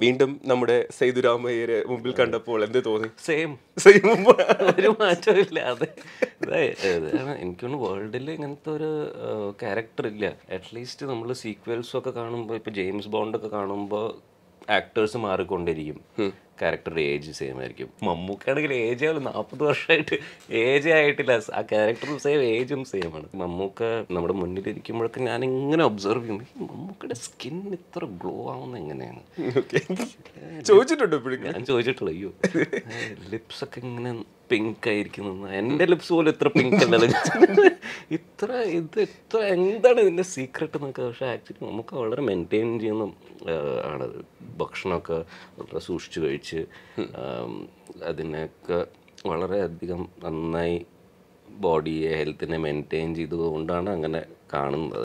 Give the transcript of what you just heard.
വീണ്ടും നമ്മുടെ സേതുരാമയ്യരെ മുമ്പിൽ കണ്ടപ്പോൾ എന്ത് തോന്നി സെയിം സെയിം ഒരു മാറ്റവും ഇല്ല അതെ അതാണ് എനിക്കൊന്ന് വേൾഡിൽ ഇങ്ങനത്തെ ഒരു ക്യാരക്ടർ ഇല്ല അറ്റ്ലീസ്റ്റ് നമ്മൾ സീക്വൽസും ഒക്കെ കാണുമ്പോൾ ഇപ്പൊ ജെയിംസ് ബോണ്ട് ഒക്കെ കാണുമ്പോൾ ആക്ടേഴ്സ് മാറിക്കൊണ്ടിരിക്കും ക്യാരക്ടറുടെ ഏജ് സെയിം ആയിരിക്കും മമ്മൂക്കാണെങ്കിൽ ഏജ് ആവും നാൽപ്പത് വർഷമായിട്ട് ഏജ് ആയിട്ടില്ല ആ ക്യാരക്ടറും സെയിം ഏജും സെയിം ആണ് മമ്മൂക്ക നമ്മുടെ മുന്നിൽ ഇരിക്കുമ്പോഴൊക്കെ ഞാൻ ഇങ്ങനെ ഒബ്സർവ് ചെയ്യും ഈ മമ്മൂക്കയുടെ സ്കിൻ ഇത്ര ഗ്ലോ ആവുന്നത് എങ്ങനെയാണ് ഓക്കെ ചോദിച്ചിട്ടുണ്ടോ ഇപ്പോഴും ഞാൻ ചോദിച്ചിട്ടുള്ളൂ അയ്യോ ലിപ്സ് ഒക്കെ ഇങ്ങനെ പിങ്ക് ആയിരിക്കുന്നു എൻ്റെ ലിപ്സ് പോലും ഇത്ര പിങ്ക് അല്ലല്ലോ ഇത്ര ഇത് ഇത്ര എന്താണ് ഇതിൻ്റെ സീക്രട്ട് എന്നൊക്കെ പക്ഷേ ആക്ച്വലി നമുക്ക് വളരെ മെയിൻറ്റെയിൻ ചെയ്യുന്ന ആ, ആണ് ഭക്ഷണമൊക്കെ വളരെ സൂക്ഷിച്ച് കഴിച്ച് ആം, അതിനൊക്കെ വളരെയധികം നന്നായി ബോഡിയെ ഹെൽത്തിനെ മെയിൻറ്റെയിൻ ചെയ്തുകൊണ്ടാണ് അങ്ങനെ കാണുന്നത്